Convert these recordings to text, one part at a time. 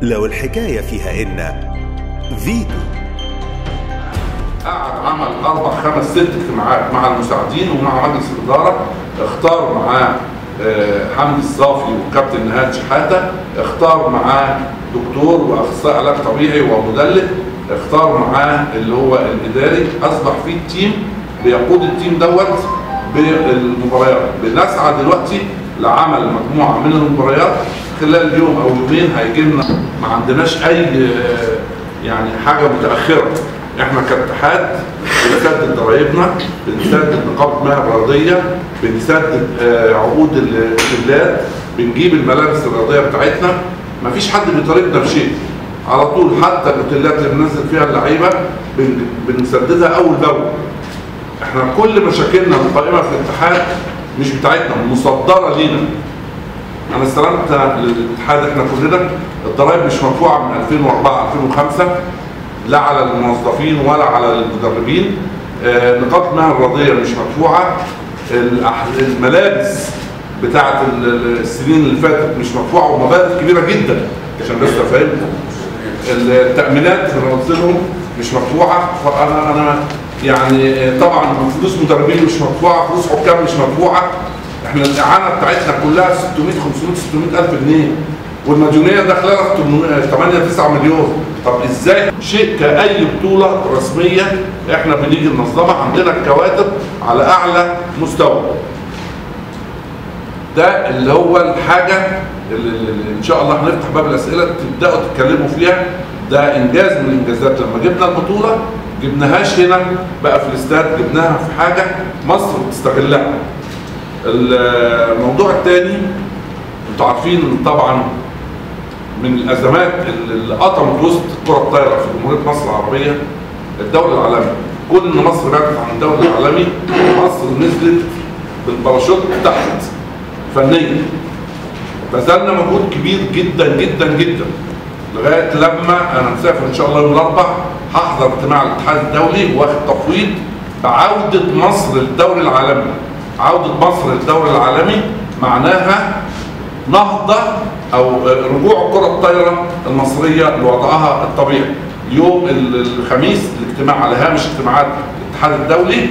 لو الحكاية فيها إن فيتو قعد عمل اربع خمس ست اجتماعات مع المساعدين ومع مجلس الاداره اختار معاه آه، حمدي الصافي وكابتن نهاد شحاته اختار معاه دكتور واخصائي علاج طبيعي ومدلك اختار معاه اللي هو الاداري اصبح في تيم بيقود التيم دوت بالمباريات بنسعى دلوقتي لعمل مجموعه من المباريات خلال يوم او يومين هيجي لنا ما عندناش اي آه، يعني حاجه متاخره احنا كاتحاد بنسدد ضرائبنا بنسدد نقابه مهن الرياضيه بنسدد آه، عقود ال- البلاد بنجيب الملابس الرياضيه بتاعتنا مفيش حد بيطالبنا بشيء على طول حتى الاوتيلات اللي بننزل فيها اللعيبه بن- بنسددها اول باول احنا كل مشاكلنا القائمه في الاتحاد مش بتاعتنا مصدره لينا انا استلمت للاتحاد احنا كلنا الضرائب مش مدفوعه من 2004 2005 لا على الموظفين ولا على المدربين آه، نقاط مهن الرياضيه مش مدفوعه الأح- الملابس بتاعه ال- ال- السنين اللي فاتت مش مدفوعه ومبالغ كبيره جدا عشان بس افهمكم التامينات اللي قلت لهم مش مدفوعه فانا انا يعني آه، طبعا فلوس مدربين مش مدفوعه فلوس حكام مش مدفوعه احنا الاعانه بتاعتنا كلها 600 500 600 الف جنيه والمديونيه داخله لها في 8 9 مليون طب ازاي شيء كاي بطوله رسميه احنا بنيجي ننظمها عندنا الكواتب على اعلى مستوى ده اللي هو الحاجه اللي اللي ان شاء الله هنفتح باب الاسئله تبداوا تتكلموا فيها ده انجاز من الانجازات لما جبنا البطوله جبناهاش هنا بقى في الاستاد جبناها في حاجه مصر بتستغلها الموضوع الثاني انتوا عارفين طبعا من الازمات اللي قطمت وسط الكره الطايره في جمهوريه مصر العربيه الدوري العالمي كل ما مصر بعدت عن الدوري العالمي مصر نزلت بالباراشوت تحت فنيا بذلنا مجهود كبير جدا جدا جدا لغايه لما انا مسافر ان شاء الله يوم الاربعاء هحضر اجتماع الاتحاد الدولي واخد تفويض بعوده مصر للدوري العالمي عوده مصر للدوري العالمي معناها نهضه او رجوع الكره الطايره المصريه لوضعها الطبيعي يوم ال- الخميس الاجتماع على هامش اجتماعات الاتحاد الدولي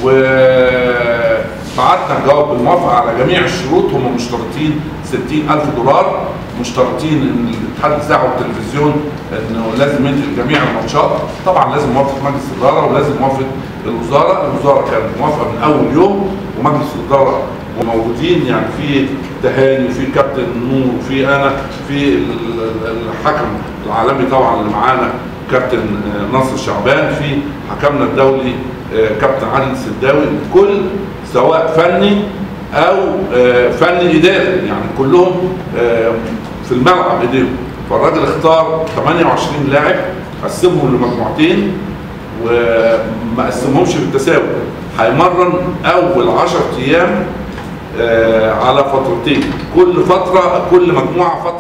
وبعتنا جواب بالموافقه على جميع الشروط هم مشترطين 60000 دولار مشترطين ان الاتحاد الاذاعه والتلفزيون انه لازم ينقل جميع الماتشات طبعا لازم موافقه مجلس الاداره ولازم موافقه الوزاره الوزاره كانت موافقه من اول يوم ومجلس الاداره وموجودين يعني في تهاني وفي كابتن نور وفي انا في ال- ال- الحكم العالمي طبعا اللي معانا كابتن آه، ناصر شعبان في حكمنا الدولي آه، كابتن علي السداوي الكل سواء فني او آه، فني اداري يعني كلهم آه، في الملعب ايديهم فالراجل اختار 28 لاعب قسمهم لمجموعتين وما قسمهمش بالتساوي هيمرن اول 10 ايام آه، على فترتين كل فتره كل مجموعه فتره